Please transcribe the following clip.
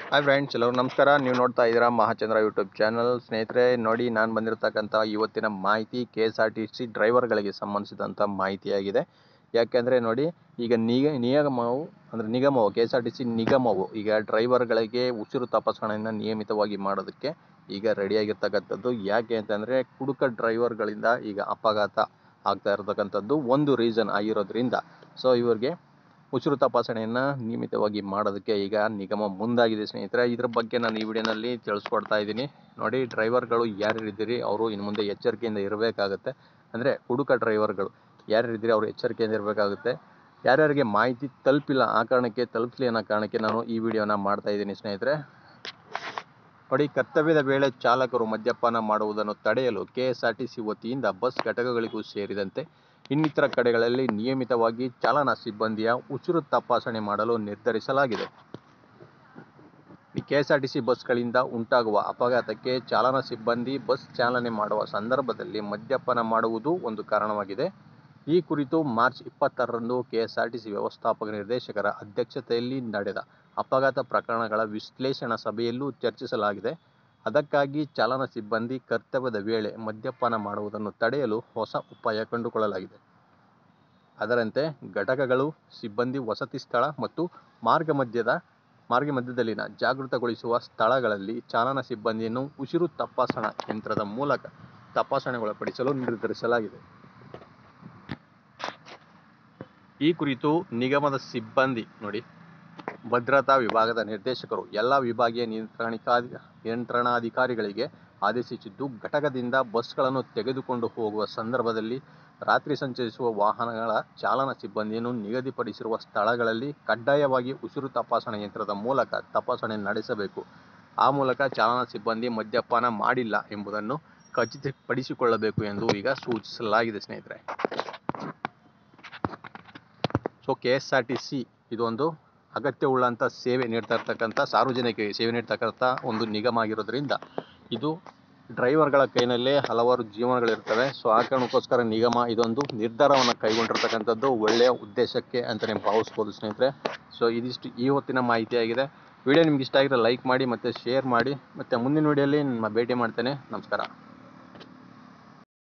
hi friends ಎಲ್ಲರೂ ನಮಸ್ಕಾರ ನೀವು ನೋಡ್ತಾ ಇದ್ದೀರಾ ಮಹಾಚಂದ್ರ ಯೂಟ್ಯೂಬ್ ಚಾನಲ್ ಸ್ನೇಹಿತರೆ ನೋಡಿ ನಾನು ಬಂದಿರತಕ್ಕಂಥ ಇವತ್ತಿನ ಮಾಹಿತಿ K S R T C ಡ್ರೈವರ್ಗಳಿಗೆ ಸಂಬಂಧಿಸಿದಂಥ ಮಾಹಿತಿಯಾಗಿದೆ ಯಾಕೆಂದರೆ ನೋಡಿ ಈಗ ನಿಗ ನಿಗಮವು ಅಂದರೆ ನಿಗಮವು K S R T C ನಿಗಮವು ಈಗ ಡ್ರೈವರ್ಗಳಿಗೆ ಉಸಿರು ತಪಾಸಣೆಯನ್ನು ನಿಯಮಿತವಾಗಿ ಮಾಡೋದಕ್ಕೆ ಈಗ ರೆಡಿಯಾಗಿರ್ತಕ್ಕಂಥದ್ದು ಯಾಕೆ ಅಂತಂದರೆ ಕುಡುಕ ಡ್ರೈವರ್ಗಳಿಂದ ಈಗ ಅಪಘಾತ ಆಗ್ತಾ ಇರತಕ್ಕಂಥದ್ದು ಒಂದು ರೀಸನ್ ಆಗಿರೋದ್ರಿಂದ ಸೊ ಇವರಿಗೆ ಉಸಿರು ತಪಾಸಣೆಯನ್ನು ನಿಯಮಿತವಾಗಿ ಮಾಡೋದಕ್ಕೆ ಈಗ ನಿಗಮ ಮುಂದಾಗಿದೆ ಸ್ನೇಹಿತರೆ ಇದ್ರ ಬಗ್ಗೆ ನಾನು ಈ ವಿಡಿಯೋನಲ್ಲಿ ತಿಳಿಸ್ಕೊಡ್ತಾ ಇದ್ದೀನಿ ನೋಡಿ ಡ್ರೈವರ್ಗಳು ಯಾರ್ಯಾರಿದ್ದೀರಿ ಅವರು ಇನ್ನು ಮುಂದೆ ಎಚ್ಚರಿಕೆಯಿಂದ ಇರಬೇಕಾಗುತ್ತೆ ಅಂದರೆ ಹುಡುಕ ಡ್ರೈವರ್ಗಳು ಯಾರ್ಯಾರಿದ್ದೀರಿ ಅವರು ಎಚ್ಚರಿಕೆಯಿಂದ ಇರಬೇಕಾಗುತ್ತೆ ಯಾರ್ಯಾರಿಗೆ ಮಾಹಿತಿ ತಲುಪಿಲ್ಲ ಆ ಕಾರಣಕ್ಕೆ ತಲುಪಿಸಲಿ ಅನ್ನೋ ಕಾರಣಕ್ಕೆ ನಾನು ಈ ವಿಡಿಯೋನ ಮಾಡ್ತಾ ಇದ್ದೀನಿ ಸ್ನೇಹಿತರೆ ನೋಡಿ ಕರ್ತವ್ಯದ ವೇಳೆ ಚಾಲಕರು ಮದ್ಯಪಾನ ಮಾಡುವುದನ್ನು ತಡೆಯಲು ಕೆಎಸ್ಆರ್ಟಿಸಿ ವತಿಯಿಂದ ಬಸ್ ಘಟಕಗಳಿಗೂ ಸೇರಿದಂತೆ ಇನ್ನಿತರ ಕಡೆಗಳಲ್ಲಿ ನಿಯಮಿತವಾಗಿ ಚಾಲನಾ ಸಿಬ್ಬಂದಿಯ ಉಸಿರು ತಪಾಸಣೆ ಮಾಡಲು ನಿರ್ಧರಿಸಲಾಗಿದೆ ಈ ಕೆಎಸ್ಆರ್ಟಿಸಿ ಬಸ್ಗಳಿಂದ ಉಂಟಾಗುವ ಅಪಘಾತಕ್ಕೆ ಚಾಲನಾ ಸಿಬ್ಬಂದಿ ಬಸ್ ಚಾಲನೆ ಮಾಡುವ ಸಂದರ್ಭದಲ್ಲಿ ಮದ್ಯಪಾನ ಮಾಡುವುದು ಒಂದು ಕಾರಣವಾಗಿದೆ ಈ ಕುರಿತು ಮಾರ್ಚ್ ಇಪ್ಪತ್ತಾರರಂದು ಕೆಎಸ್ಆರ್ಟಿಸಿ ವ್ಯವಸ್ಥಾಪಕ ನಿರ್ದೇಶಕರ ಅಧ್ಯಕ್ಷತೆಯಲ್ಲಿ ನಡೆದ ಅಪಘಾತ ಪ್ರಕರಣಗಳ ವಿಶ್ಲೇಷಣಾ ಸಭೆಯಲ್ಲೂ ಚರ್ಚಿಸಲಾಗಿದೆ ಅದಕ್ಕಾಗಿ ಚಾಲನಾ ಸಿಬ್ಬಂದಿ ಕರ್ತವ್ಯದ ವೇಳೆ ಮದ್ಯಪಾನ ಮಾಡುವುದನ್ನು ತಡೆಯಲು ಹೊಸ ಉಪಾಯ ಕಂಡುಕೊಳ್ಳಲಾಗಿದೆ ಅದರಂತೆ ಘಟಕಗಳು ಸಿಬ್ಬಂದಿ ವಸತಿ ಸ್ಥಳ ಮತ್ತು ಮಾರ್ಗ ಮಧ್ಯದ ಮಾರ್ಗ ಮಧ್ಯದಲ್ಲಿನ ಜಾಗೃತಗೊಳಿಸುವ ಸ್ಥಳಗಳಲ್ಲಿ ಚಾಲನಾ ಸಿಬ್ಬಂದಿಯನ್ನು ಉಸಿರು ತಪಾಸಣಾ ಯಂತ್ರದ ಮೂಲಕ ತಪಾಸಣೆಗೊಳಪಡಿಸಲು ನಿರ್ಧರಿಸಲಾಗಿದೆ ಈ ಕುರಿತು ನಿಗಮದ ಸಿಬ್ಬಂದಿ ನೋಡಿ ಭದ್ರತಾ ವಿಭಾಗದ ನಿರ್ದೇಶಕರು ಎಲ್ಲ ವಿಭಾಗೀಯ ನಿಯಂತ್ರಣಾಧಿಕಾರಿ ನಿಯಂತ್ರಣಾಧಿಕಾರಿಗಳಿಗೆ ಆದೇಶಿಸಿದ್ದು ಘಟಕದಿಂದ ಬಸ್ಗಳನ್ನು ತೆಗೆದುಕೊಂಡು ಹೋಗುವ ಸಂದರ್ಭದಲ್ಲಿ ರಾತ್ರಿ ಸಂಚರಿಸುವ ವಾಹನಗಳ ಚಾಲನಾ ಸಿಬ್ಬಂದಿಯನ್ನು ನಿಗದಿಪಡಿಸಿರುವ ಸ್ಥಳಗಳಲ್ಲಿ ಕಡ್ಡಾಯವಾಗಿ ಉಸಿರು ತಪಾಸಣಾ ಯಂತ್ರದ ಮೂಲಕ ತಪಾಸಣೆ ನಡೆಸಬೇಕು ಆ ಮೂಲಕ ಚಾಲನಾ ಸಿಬ್ಬಂದಿ ಮದ್ಯಪಾನ ಮಾಡಿಲ್ಲ ಎಂಬುದನ್ನು ಖಚಿತಪಡಿಸಿಕೊಳ್ಳಬೇಕು ಎಂದು ಈಗ ಸೂಚಿಸಲಾಗಿದೆ ಸ್ನೇಹಿತರೆ so K S R T C ಇದೊಂದು ಅಗತ್ಯವುಳ್ಳಂಥ ಸೇವೆ ನೀಡ್ತಾ ಇರ್ತಕ್ಕಂಥ ಸಾರ್ವಜನಿಕರಿಗೆ ಸೇವೆ ನೀಡ್ತಕ್ಕಂಥ ಒಂದು ನಿಗಮ ಆಗಿರೋದ್ರಿಂದ ಇದು ಡ್ರೈವರ್ಗಳ ಕೈನಲ್ಲೇ ಹಲವಾರು ಜೀವನಗಳಿರ್ತವೆ ಸೊ ಆ ಕಾರಣಕ್ಕೋಸ್ಕರ ನಿಗಮ ಇದೊಂದು ನಿರ್ಧಾರವನ್ನು ಕೈಗೊಂಡಿರ್ತಕ್ಕಂಥದ್ದು ಒಳ್ಳೆಯ ಉದ್ದೇಶಕ್ಕೆ ಅಂತಲೇ ಭಾವಿಸ್ಬೋದು ಸ್ನೇಹಿತರೆ ಸೊ ಇದಿಷ್ಟು ಈ ಹೊತ್ತಿನ ಮಾಹಿತಿಯಾಗಿದೆ ವಿಡಿಯೋ ನಿಮ್ಗೆ ಇಷ್ಟ ಆಗಿದ್ರೆ ಲೈಕ್ ಮಾಡಿ ಮತ್ತು ಶೇರ್ ಮಾಡಿ ಮತ್ತು ಮುಂದಿನ ವಿಡಿಯೋಲಿ ನಿಮ್ಮ ಭೇಟಿ ಮಾಡ್ತೇನೆ ನಮಸ್ಕಾರ